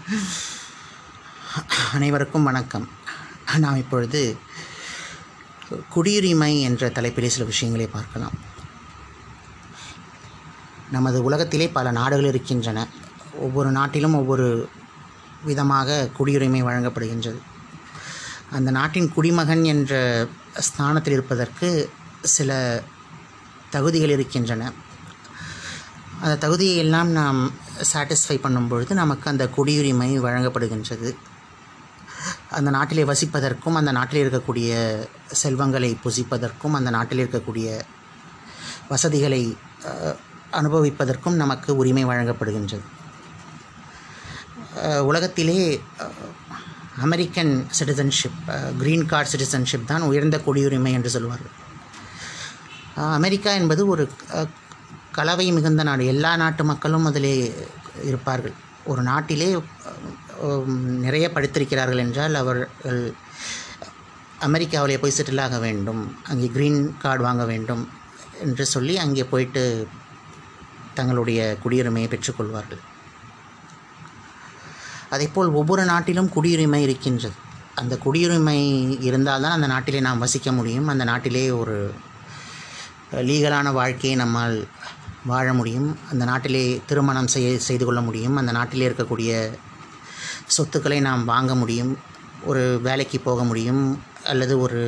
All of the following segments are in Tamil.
அனைவருக்கும் வணக்கம் நாம் இப்பொழுது குடியுரிமை என்ற தலைப்பிலே சில விஷயங்களை பார்க்கலாம் நமது உலகத்திலே பல நாடுகள் இருக்கின்றன ஒவ்வொரு நாட்டிலும் ஒவ்வொரு விதமாக குடியுரிமை வழங்கப்படுகின்றது அந்த நாட்டின் குடிமகன் என்ற ஸ்தானத்தில் இருப்பதற்கு சில தகுதிகள் இருக்கின்றன அந்த தகுதியை எல்லாம் நாம் சாட்டிஸ்ஃபை பண்ணும் பொழுது நமக்கு அந்த குடியுரிமை வழங்கப்படுகின்றது அந்த நாட்டிலே வசிப்பதற்கும் அந்த நாட்டில் இருக்கக்கூடிய செல்வங்களை புசிப்பதற்கும் அந்த நாட்டில் இருக்கக்கூடிய வசதிகளை அஹ், அனுபவிப்பதற்கும் நமக்கு உரிமை வழங்கப்படுகின்றது அஹ், உலகத்திலே அஹ், American citizenship green card citizenship தான் உயர்ந்த குடியுரிமை என்று சொல்வார்கள் அஹ், அமெரிக்கா என்பது ஒரு அஹ், கலவை மிகுந்த நாடு எல்லா நாட்டு மக்களும் அதிலே இருப்பார்கள் ஒரு நாட்டிலே அஹ், நிறைய படித்திருக்கிறார்கள் என்றால் அவர்கள் அமெரிக்காவிலே போய் செட்டில் ஆக வேண்டும் அங்கே க்ரீன் கார்டு வாங்க வேண்டும் என்று சொல்லி அங்கே போயிட்டு தங்களுடைய குடியுரிமையை பெற்றுக்கொள்வார்கள் அதேபோல் ஒவ்வொரு நாட்டிலும் குடியுரிமை இருக்கின்றது அந்த குடியுரிமை இருந்தால்தான் அந்த நாட்டிலே நாம் வசிக்க முடியும் அந்த நாட்டிலே ஒரு லீகலான வாழ்க்கையை நம்மால் வாழ முடியும் அந்த நாட்டிலே திருமணம் செய்ய செய்து கொள்ள முடியும் அந்த நாட்டிலே இருக்கக்கூடிய சொத்துக்களை நாம் வாங்க முடியும் ஒரு வேலைக்கு போக முடியும் அல்லது ஒரு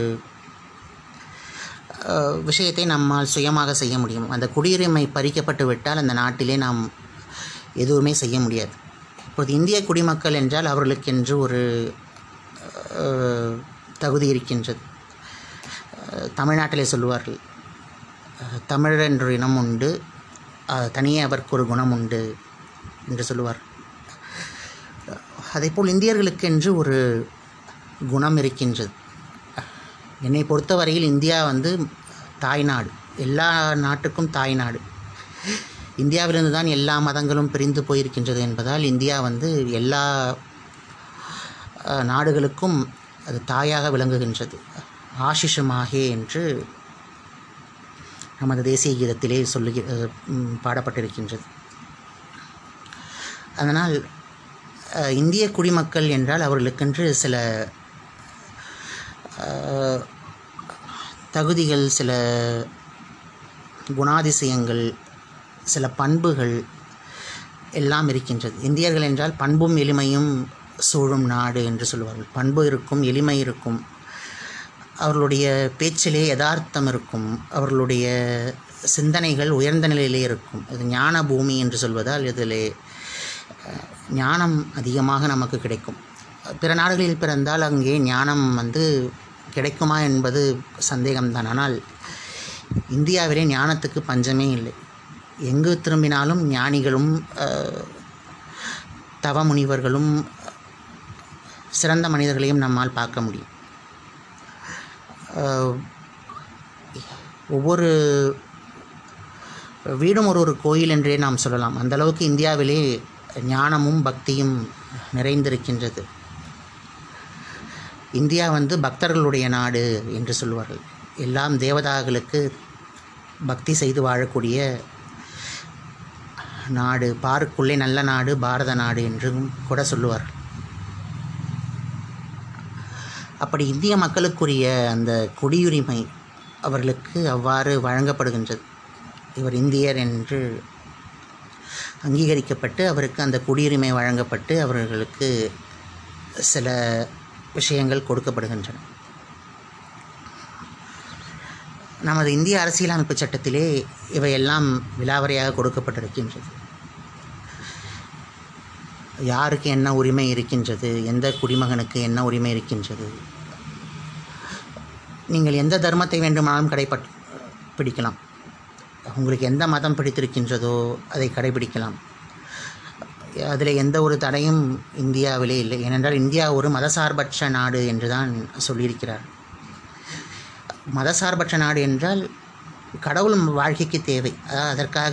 அஹ், விஷயத்தை நம்மால் சுயமாக செய்ய முடியும் அந்த குடியுரிமை பறிக்கப்பட்டு விட்டால் அந்த நாட்டிலே நாம் எதுவுமே செய்ய முடியாது இப்போது இந்திய குடிமக்கள் என்றால் அவர்களுக்கென்று ஒரு அஹ், தகுதி இருக்கின்றது அஹ், தமிழ்நாட்டிலே சொல்லுவார்கள் அஹ், தமிழர் என்ற இனம் உண்டு அஹ், தனியே அவருக்கு ஒரு குணம் உண்டு என்று சொல்லுவார் அதேபோல் இந்தியர்களுக்கென்று ஒரு குணம் இருக்கின்றது என்னை பொறுத்தவரையில் இந்தியா வந்து தாய்நாடு எல்லா நாட்டுக்கும் தாய்நாடு இந்தியாவிலிருந்து தான் எல்லா மதங்களும் பிரிந்து போயிருக்கின்றது என்பதால் இந்தியா வந்து எல்லா அஹ், நாடுகளுக்கும் அது தாயாக விளங்குகின்றது ஆஷிஷமாகே என்று நமது தேசிய கீதத்திலே சொல்லுகி அஹ், ம், பாடப்பட்டிருக்கின்றது அதனால் அஹ், இந்திய குடிமக்கள் என்றால் அவர்களுக்கென்று சில அஹ், தகுதிகள் சில குணாதிசயங்கள் சில பண்புகள் எல்லாம் இருக்கின்றது இந்தியர்கள் என்றால் பண்பும் எளிமையும் சூழும் நாடு என்று சொல்லுவார்கள் பண்பு இருக்கும் எளிமை இருக்கும் அவர்களுடைய பேச்சிலே யதார்த்தம் இருக்கும் அவர்களுடைய சிந்தனைகள் உயர்ந்த நிலையிலே இருக்கும் இது ஞான பூமி என்று சொல்வதால் இதிலே அஹ், ஞானம் அதிகமாக நமக்கு கிடைக்கும் பிற நாடுகளில் பிறந்தால் அங்கே ஞானம் வந்து கிடைக்குமா என்பது சந்தேகம்தான் ஆனால் இந்தியாவிலே ஞானத்துக்கு பஞ்சமே இல்லை எங்கு திரும்பினாலும் ஞானிகளும் அஹ், தவ முனிவர்களும் சிறந்த மனிதர்களையும் நம்மால் பார்க்க முடியும் அஹ், ஒவ்வொரு வீடும் ஒரு ஒரு கோயில் என்றே நாம் சொல்லலாம் அந்த அளவுக்கு இந்தியாவிலே ஞானமும் பக்தியும் நிறைந்திருக்கின்றது இந்தியா வந்து பக்தர்களுடைய நாடு என்று சொல்வார்கள் எல்லாம் தேவதாகளுக்கு பக்தி செய்து வாழக்கூடிய நாடு பாருக்குள்ளே நல்ல நாடு பாரத நாடு என்றும் கூட சொல்லுவார்கள் அப்படி இந்திய மக்களுக்குரிய அந்த குடியுரிமை அவர்களுக்கு அவ்வாறு வழங்கப்படுகின்றது இவர் இந்தியர் என்று அங்கீகரிக்கப்பட்டு அவருக்கு அந்த குடியுரிமை வழங்கப்பட்டு அவர்களுக்கு சில விஷயங்கள் கொடுக்கப்படுகின்றன நமது இந்திய அரசியலமைப்பு சட்டத்திலே இவையெல்லாம் விலாவரியாக கொடுக்கப்பட்டிருக்கின்றது யாருக்கு என்ன உரிமை இருக்கின்றது எந்த குடிமகனுக்கு என்ன உரிமை இருக்கின்றது நீங்கள் எந்த தர்மத்தை வேண்டுமானாலும் கடைப்பட் பிடிக்கலாம் உங்களுக்கு எந்த மதம் பிடித்திருக்கின்றதோ அதை கடைபிடிக்கலாம் அதில் எந்த ஒரு தடையும் இந்தியாவிலே இல்லை ஏனென்றால் இந்தியா ஒரு மதசார்பற்ற நாடு என்று தான் சொல்லியிருக்கிறார் மதசார்பற்ற நாடு என்றால் கடவுள் வாழ்க்கைக்கு தேவை அதாவது அதற்காக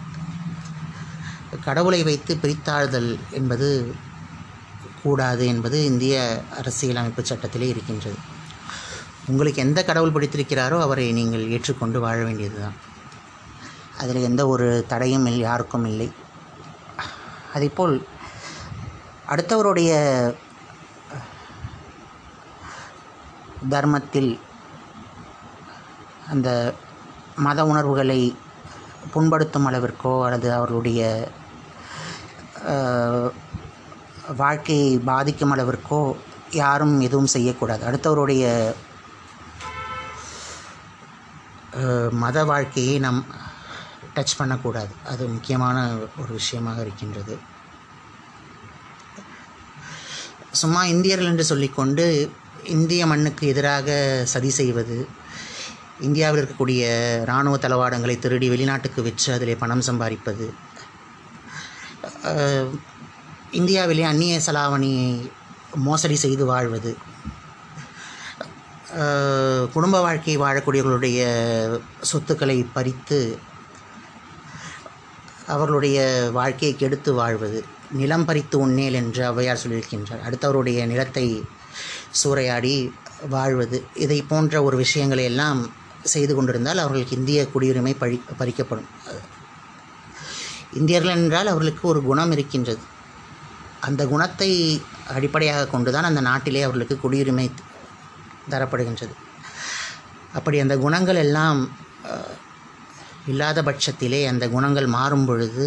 கடவுளை வைத்து பிரித்தாழ்தல் என்பது கூடாது என்பது இந்திய அரசியலமைப்பு சட்டத்திலே இருக்கின்றது உங்களுக்கு எந்த கடவுள் பிடித்திருக்கிறாரோ அவரை நீங்கள் ஏற்றுக்கொண்டு வாழ வேண்டியதுதான் அதில் எந்த ஒரு தடையும் இல் யாருக்கும் இல்லை அதேபோல் அடுத்தவருடைய தர்மத்தில் அந்த மத உணர்வுகளை புண்படுத்தும் அளவிற்கோ அல்லது அவர்களுடைய அஹ், வாழ்க்கையை பாதிக்கும் அளவிற்கோ யாரும் எதுவும் செய்யக்கூடாது அடுத்தவருடைய அஹ், மத வாழ்க்கையை நாம் டச் பண்ணக்கூடாது அது முக்கியமான ஒரு விஷயமாக இருக்கின்றது சும்மா இந்தியர்கள் என்று சொல்லிக்கொண்டு இந்திய மண்ணுக்கு எதிராக சதி செய்வது இந்தியாவில் இருக்கக்கூடிய இராணுவ தளவாடங்களை திருடி வெளிநாட்டுக்கு விற்று அதிலே பணம் சம்பாதிப்பது அஹ், இந்தியாவிலே அந்நிய செலாவணியை மோசடி செய்து வாழ்வது அஹ், குடும்ப வாழ்க்கை வாழக்கூடியவர்களுடைய சொத்துக்களை பறித்து அவர்களுடைய வாழ்க்கையை கெடுத்து வாழ்வது நிலம் பறித்து உண்ணேல் என்று ஔவையார் சொல்லியிருக்கின்றார் அடுத்தவருடைய நிலத்தை சூறையாடி வாழ்வது இதை போன்ற ஒரு விஷயங்களை எல்லாம் செய்து கொண்டிருந்தால் அவர்களுக்கு இந்திய குடியுரிமை பழி பறிக்கப்படும் இந்தியர்கள் என்றால் அவர்களுக்கு ஒரு குணம் இருக்கின்றது அந்த குணத்தை அடிப்படையாக கொண்டுதான் அந்த நாட்டிலே அவர்களுக்கு குடியுரிமை தரப்படுகின்றது அப்படி அந்த குணங்கள் எல்லாம் அஹ், இல்லாத பட்சத்திலே அந்த குணங்கள் மாறும் பொழுது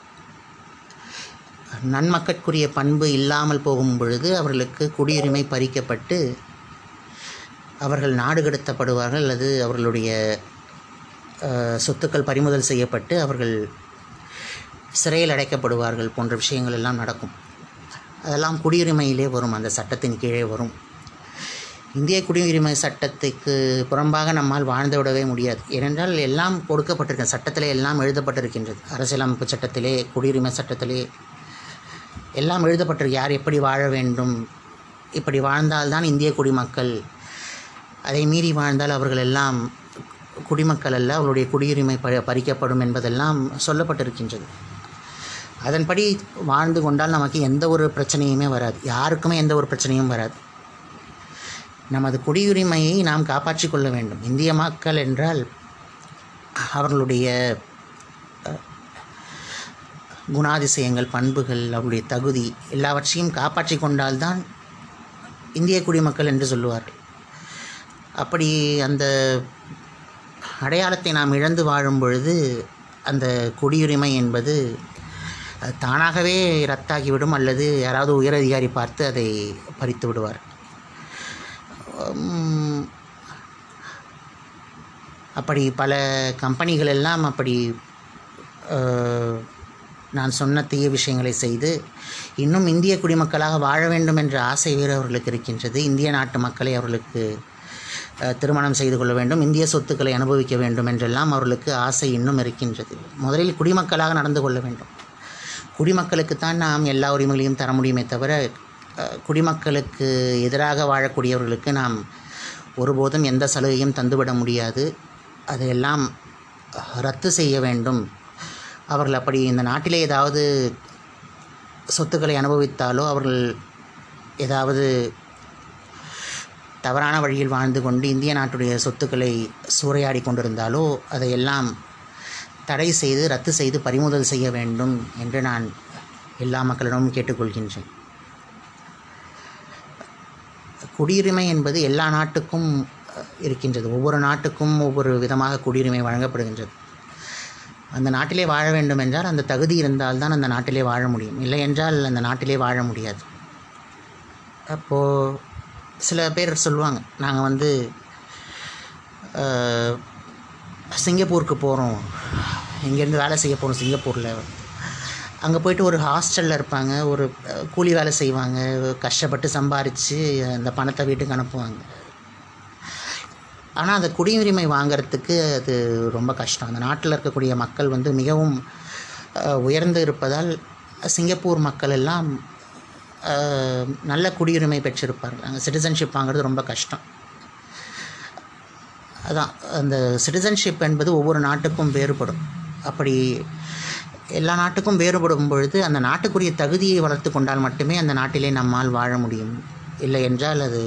நன்மக்கட்குரிய பண்பு இல்லாமல் போகும் பொழுது அவர்களுக்கு குடியுரிமை பறிக்கப்பட்டு அவர்கள் நாடு கடத்தப்படுவார்கள் அல்லது அவர்களுடைய அஹ், சொத்துக்கள் பறிமுதல் செய்யப்பட்டு அவர்கள் சிறையில் அடைக்கப்படுவார்கள் போன்ற விஷயங்கள் எல்லாம் நடக்கும் அதெல்லாம் குடியுரிமையிலே வரும் அந்த சட்டத்தின் கீழே வரும் இந்திய குடியுரிமை சட்டத்துக்கு புறம்பாக நம்மால் வாழ்ந்து விடவே முடியாது ஏனென்றால் எல்லாம் கொடுக்கப்பட்டிருக்க சட்டத்திலே எல்லாம் எழுதப்பட்டிருக்கின்றது அரசியலமைப்பு சட்டத்திலே குடியுரிமை சட்டத்திலே எல்லாம் எழுதப்பட்டிருக்கு யார் எப்படி வாழ வேண்டும் இப்படி வாழ்ந்தால்தான் இந்திய குடிமக்கள் அதை மீறி வாழ்ந்தால் அவர்கள் எல்லாம் குடிமக்கள் அல்ல அவர்களுடைய குடியுரிமை ப பறிக்கப்படும் என்பதெல்லாம் சொல்லப்பட்டிருக்கின்றது அதன்படி வாழ்ந்து கொண்டால் நமக்கு எந்த ஒரு பிரச்சனையுமே வராது யாருக்குமே எந்த ஒரு பிரச்சனையும் வராது நமது குடியுரிமையை நாம் காப்பாற்றிக் கொள்ள வேண்டும் இந்திய மக்கள் என்றால் அவர்களுடைய அஹ், குணாதிசயங்கள் பண்புகள் அவருடைய தகுதி எல்லாவற்றையும் காப்பாற்றி கொண்டால்தான் இந்திய குடிமக்கள் என்று சொல்லுவார்கள் அப்படி அந்த அடையாளத்தை நாம் இழந்து வாழும் பொழுது அந்த குடியுரிமை என்பது அது தானாகவே ரத்தாகிவிடும் அல்லது யாராவது உயரதிகாரி பார்த்து அதை பறித்து விடுவார் உம், அப்படி பல கம்பெனிகள் எல்லாம் அப்படி அஹ், நான் சொன்ன தீய விஷயங்களை செய்து இன்னும் இந்திய குடிமக்களாக வாழ வேண்டும் என்ற ஆசை வேறு அவர்களுக்கு இருக்கின்றது இந்திய நாட்டு மக்களை அவர்களுக்கு அஹ், திருமணம் செய்து கொள்ள வேண்டும் இந்திய சொத்துக்களை அனுபவிக்க வேண்டும் என்றெல்லாம் அவர்களுக்கு ஆசை இன்னும் இருக்கின்றது முதலில் குடிமக்களாக நடந்து கொள்ள வேண்டும் குடிமக்களுக்குத்தான் நாம் எல்லா உரிமைகளையும் தர முடியுமே தவிர அஹ், குடிமக்களுக்கு எதிராக வாழக்கூடியவர்களுக்கு நாம் ஒருபோதும் எந்த சலுகையும் தந்துவிட முடியாது அதையெல்லாம் ரத்து செய்ய வேண்டும் அவர்கள் அப்படி இந்த நாட்டிலே ஏதாவது சொத்துக்களை அனுபவித்தாலோ அவர்கள் ஏதாவது தவறான வழியில் வாழ்ந்து கொண்டு இந்திய நாட்டுடைய சொத்துக்களை சூறையாடி கொண்டிருந்தாலோ அதையெல்லாம் தடை செய்து ரத்து செய்து பறிமுதல் செய்ய வேண்டும் என்று நான் எல்லா மக்களிடமும் கேட்டுக்கொள்கின்றேன் குடியுரிமை என்பது எல்லா நாட்டுக்கும் அஹ், இருக்கின்றது ஒவ்வொரு நாட்டுக்கும் ஒவ்வொரு விதமாக குடியுரிமை வழங்கப்படுகின்றது அந்த நாட்டிலே வாழ வேண்டும் என்றால் அந்த தகுதி இருந்தால்தான் அந்த நாட்டிலே வாழ முடியும் இல்லை என்றால் அந்த நாட்டிலே வாழ முடியாது அப்போது சில பேர் சொல்லுவாங்க நாங்கள் வந்து அஹ், சிங்கப்பூருக்கு போகிறோம் இங்கேருந்து வேலை செய்ய போகிறோம் சிங்கப்பூரில் அங்கே போயிட்டு ஒரு ஹாஸ்டலில் இருப்பாங்க ஒரு அஹ், கூலி வேலை செய்வாங்க கஷ்டப்பட்டு சம்பாரித்து அந்த பணத்தை வீட்டுக்கு அனுப்புவாங்க ஆனால் அந்த குடியுரிமை வாங்குறதுக்கு அது ரொம்ப கஷ்டம் அந்த நாட்டில் இருக்கக்கூடிய மக்கள் வந்து மிகவும் அஹ், உயர்ந்து இருப்பதால் சிங்கப்பூர் மக்கள் எல்லாம் அஹ், நல்ல குடியுரிமை பெற்றிருப்பார்கள் அங்கே சிட்டிசன்ஷிப் வாங்குறது ரொம்ப கஷ்டம் அதான் அந்த சிட்டிசன்ஷிப் என்பது ஒவ்வொரு நாட்டுக்கும் வேறுபடும் அப்படி எல்லா நாட்டுக்கும் வேறுபடும் பொழுது அந்த நாட்டுக்குரிய தகுதியை வளர்த்து கொண்டால் மட்டுமே அந்த நாட்டிலே நம்மால் வாழ முடியும் இல்லை என்றால் அது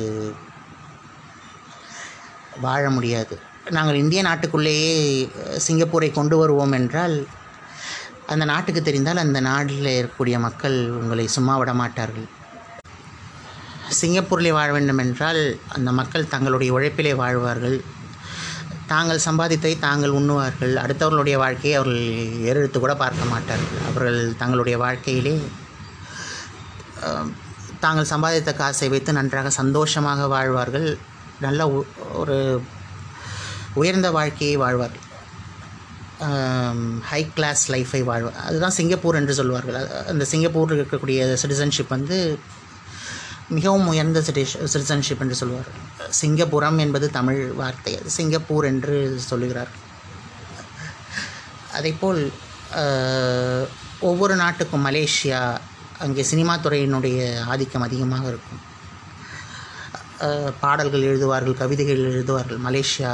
வாழ முடியாது நாங்கள் இந்திய நாட்டுக்குள்ளேயே அஹ், சிங்கப்பூரை கொண்டு வருவோம் என்றால் அந்த நாட்டுக்கு தெரிந்தால் அந்த நாட்டில் இருக்கக்கூடிய மக்கள் உங்களை சும்மா விட மாட்டார்கள் சிங்கப்பூரிலே வாழ வேண்டும் என்றால் அந்த மக்கள் தங்களுடைய உழைப்பிலே வாழ்வார்கள் தாங்கள் சம்பாதித்தை தாங்கள் உண்ணுவார்கள் அடுத்தவர்களுடைய வாழ்க்கையை அவர்கள் ஏறெடுத்து கூட பார்க்க மாட்டார்கள் அவர்கள் தங்களுடைய வாழ்க்கையிலே அஹ், தாங்கள் சம்பாதித்த காசை வைத்து நன்றாக சந்தோஷமாக வாழ்வார்கள் நல்ல உ- ஒரு உயர்ந்த வாழ்க்கையை வாழ்வார்கள் ஹை கிளாஸ் லைஃபை வாழ்வார் அதுதான் சிங்கப்பூர் என்று சொல்வார்கள் அ- அந்த சிங்கப்பூரில் இருக்கக்கூடிய சிட்டிசன்ஷிப் வந்து மிகவும் உயர்ந்த சிட்டிசன்ஷிப் என்று சொல்வார் சிங்கப்புரம் என்பது தமிழ் வார்த்தை அது சிங்கப்பூர் என்று சொல்லுகிறார் அதேபோல் அஹ், ஒவ்வொரு நாட்டுக்கும் மலேசியா அங்கே சினிமா துறையினுடைய ஆதிக்கம் அதிகமாக இருக்கும் அஹ், பாடல்கள் எழுதுவார்கள் கவிதைகள் எழுதுவார்கள் மலேசியா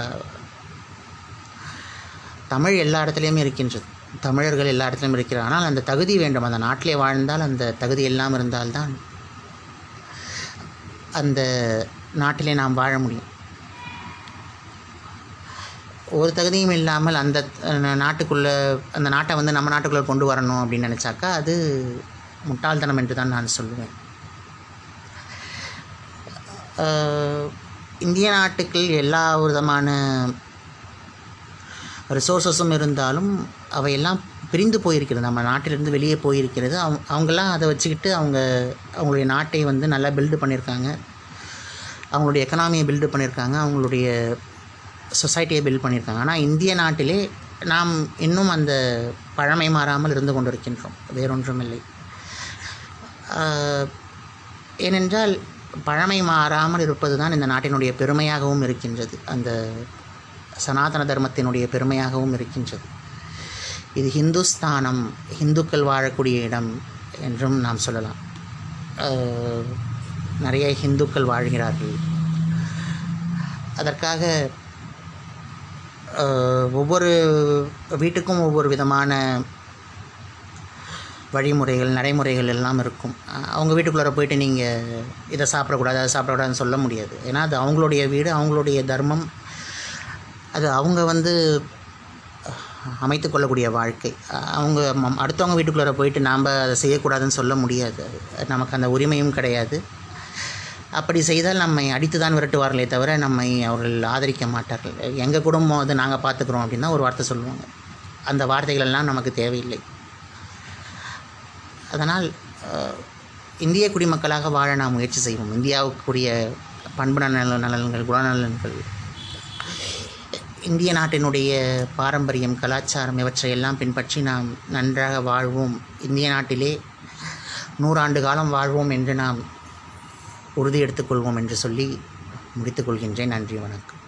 தமிழ் எல்லா இடத்துலையுமே இருக்கின்றது தமிழர்கள் எல்லா இடத்துலையும் இருக்கிறார் ஆனால் அந்த தகுதி வேண்டும் அந்த நாட்டிலே வாழ்ந்தால் அந்த தகுதி எல்லாம் இருந்தால்தான் அந்த நாட்டிலே நாம் வாழ முடியும் ஒரு தகுதியும் இல்லாமல் அந்த அஹ், நாட்டுக்குள்ளே அந்த நாட்டை வந்து நம்ம நாட்டுக்குள்ளே கொண்டு வரணும் அப்படின்னு நினச்சாக்கா அது முட்டாள்தனம் என்று தான் நான் சொல்லுவேன் அஹ், இந்திய நாட்டுக்குள் எல்லா விதமான ரிசோர்ஸஸும் இருந்தாலும் அவையெல்லாம் பிரிந்து போயிருக்கிறது நம்ம நாட்டிலிருந்து வெளியே போயிருக்கிறது அவங்க அவங்கெல்லாம் அதை வச்சுக்கிட்டு அவங்க அவங்களுடைய நாட்டை வந்து நல்லா பில்டு பண்ணியிருக்காங்க அவங்களுடைய எக்கனாமியை பில்டு பண்ணியிருக்காங்க அவங்களுடைய சொசைட்டியை பில்ட் பண்ணியிருக்காங்க ஆனால் இந்திய நாட்டிலே நாம் இன்னும் அந்த பழமை மாறாமல் இருந்து கொண்டிருக்கின்றோம் வேறொன்றும் இல்லை ஆஹ், ஏனென்றால் பழமை மாறாமல் இருப்பது தான் இந்த நாட்டினுடைய பெருமையாகவும் இருக்கின்றது அந்த சனாதன தர்மத்தினுடைய பெருமையாகவும் இருக்கின்றது இது ஹிந்துஸ்தானம் இந்துக்கள் வாழக்கூடிய இடம் என்றும் நாம் சொல்லலாம் ஆஹ், நிறைய இந்துக்கள் வாழ்கிறார்கள் அதற்காக ஆஹ், ஒவ்வொரு வீட்டுக்கும் ஒவ்வொரு விதமான வழிமுறைகள் நடைமுறைகள் எல்லாம் இருக்கும் அஹ் அவங்க வீட்டுக்குள்ளார போயிட்டு நீங்கள் இதை சாப்பிடக்கூடாது அதை சாப்பிடக்கூடாதுன்னு சொல்ல முடியாது ஏன்னா அது அவங்களுடைய வீடு அவங்களுடைய தர்மம் அது அவங்க வந்து அமைத்து கொள்ளக்கூடிய வாழ்க்கை அஹ் அவங்க ம- அடுத்தவங்க வீட்டுக்குள்ளார போயிட்டு நாம் அதை செய்யக்கூடாதுன்னு சொல்ல முடியாது அது நமக்கு அந்த உரிமையும் கிடையாது அப்படி செய்தால் நம்மை அடித்து தான் விரட்டுவார்களே தவிர நம்மை அவர்கள் ஆதரிக்க மாட்டார்கள் எங்கள் குடும்பம் அது நாங்கள் பார்த்துக்குறோம் அப்படின்னு தான் ஒரு வார்த்தை சொல்லுவாங்க அந்த வார்த்தைகள் எல்லாம் நமக்கு தேவையில்லை அதனால் அஹ், இந்திய குடிமக்களாக வாழ நாம் முயற்சி செய்வோம் இந்தியாவுக்குரிய பண்பு நல நலன்கள் குணநலன்கள் இந்திய நாட்டினுடைய பாரம்பரியம் கலாச்சாரம் இவற்றையெல்லாம் பின்பற்றி நாம் நன்றாக வாழ்வோம் இந்திய நாட்டிலே நூறாண்டு காலம் வாழ்வோம் என்று நாம் உறுதி எடுத்துக்கொள்வோம் என்று சொல்லி முடித்துக்கொள்கின்றேன் நன்றி வணக்கம்